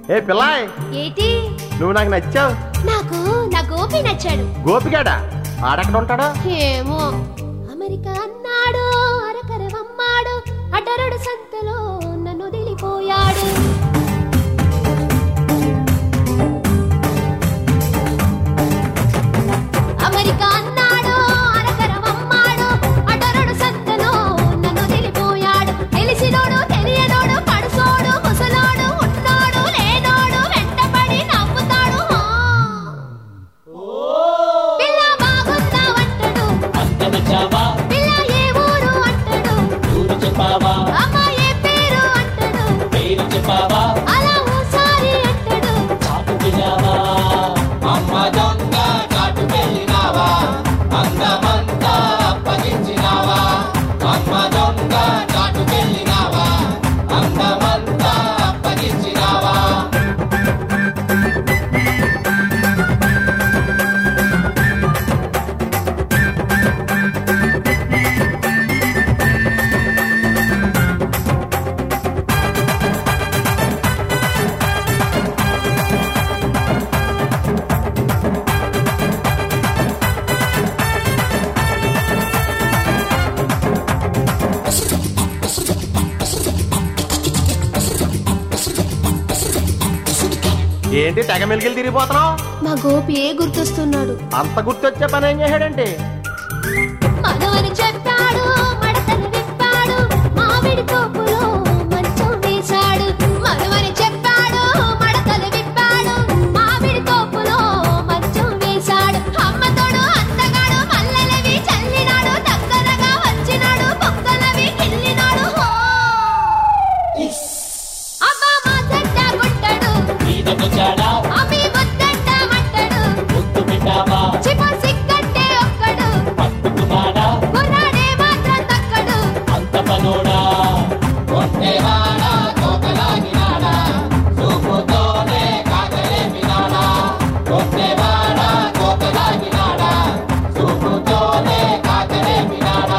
ఏ పిల్లాయ్ ఏటి నువ్వు నాకు నచ్చావు నాకు నా గోపి నచ్చాడు గోపిగాడా ఆడెక్కడ ఉంటాడా ఏమో అమెరికా అన్నాడు అరకరవమ్మాడు అడ్డరడు సంతలో నన్ను వదిలిపోయాడు అమెరికా అన్నాడు అరకరవమ్మాడు అడ్డరడు సంతలో నన్ను వదిలిపోయాడు తెలిసినోడు తెలియనోడు పడుసోడు ముసలోడు ఉన్నాడు లేనోడు వెంటపడి నవ్వుతాడు పిల్ల బాగున్నావంటాడు అంతమచ్చావా పిల్ల ఏ ఊరు అంటాడు ఊరు చెప్పావా అమ్మ ఏ పేరు అంటాడు పేరు చెప్పావా అలా ఓసారి అంటాడు చాటు పిల్లావా అమ్మ దొంగ చాటు వెళ్ళినావా అందమంతా అప్పగించినావా అమ్మ దొంగ చాటు వెళ్ళినావా అందమంతా అప్పగించినావా ఏంటి తెగ మెలిగిలు తిరిగిపోతున్నావు మా గోపి ఏ గుర్తొస్తున్నాడు అంత గుర్తొచ్చే పని ఏం చేశాడంటే మనవని చెప్పాడు మడతలు విప్పాడు మామిడి తోపులో మంచం వేశాడు మనవని చెప్పాడు మడతలు విప్పాడు మామిడి తోపులో మంచం వేశాడు అమ్మతోడు అత్తగాడు మల్లెలవి చల్లినాడు దగ్గరగా వచ్చినాడు బొక్కలవి కిల్లినాడు హో! అబ్బా మా చెడ్డ గుట్టడు మీదకు చాడా అమ్మి ముద్దంట మట్టడు ముద్దు పెట్టావా చిప సిగ్గంటే ఒక్కడు పట్టుకున్నాడా కుర్రాడే మాత్రం తక్కడు అంత పనోడా కొట్టేవాడా కోకలాగినాడా చూపుతోనే కాకలేపినాడా కొట్టేవాడా కోకలాగినాడా చూపుతోనే కాకలేపినాడా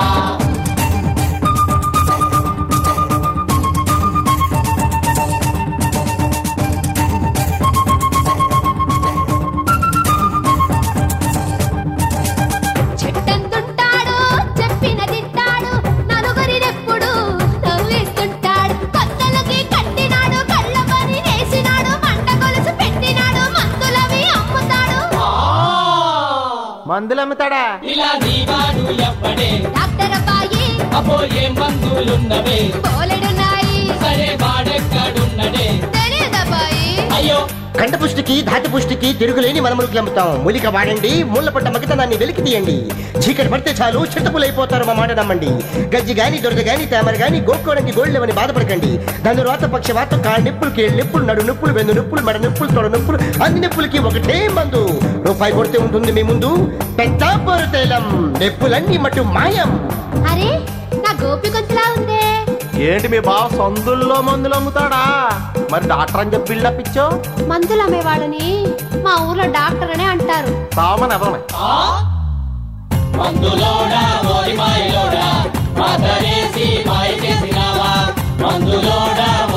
చెట్టంతుంటాడు చెప్పిన తింటాడు నలుగురినెప్పుడు నవ్వేస్తుంటాడు కొత్తలకి కట్టినాడు కళ్ళ పని వేసినాడు మంట కొలుసు పెట్టినాడు మందులవి అమ్ముతాడు మందులు అమ్ముతాడా ఇలా నీవాడు ఎవ్వడే డాక్టర్ అబ్బాయి అపో ఏం మందులున్నవే పోలెడున్నాయి సరే వాడెక్కడున్నడే తెలియదబ్బాయి అయ్యో కంట పుష్టికి ధాటి పుష్టికి తిరుగులేని మనములకు అమ్ముతాం మూలిక వాడండి ముళ్ళ పడ్డ మగతనాన్ని వెలికి తీయండి చీకటి పడితే చాలు చింతపులైపోతారు మా మాట నమ్మండి గజ్జి గాని దొరద గాని తామర గాని గోక్కోడానికి గోళ్ళెవని బాధపడకండి దాని రోత పక్షవాతం కాళ్ళ నిప్పులు కీళ్ళ నిప్పులు నడు నిప్పులు వెన్ను నిప్పులు మెడ నిప్పులు తొడ నిప్పులు అన్ని నిప్పులకి ఒకటే మందు రూపాయి కొడితే ఉంటుంది మీ ముందు పెద్దాపూరు తైలం నిప్పులన్నీ మటు మాయం అరే నా గోపి గొంతులా ఉందే ఏంటి మీ బావ సందుల్లో మందులు అమ్ముతాడా మరి డాక్టర్ అని చెప్పి బిల్డప్ ఇచ్చావు మందులు అమ్మేవాడని మా ఊర్లో డాక్టర్ అనే అంటారు సామని ఎదవమే ఆ మందులోడా ఓరి మాయలోడా మాతరేసి మాయ చేసినావా మందులోడా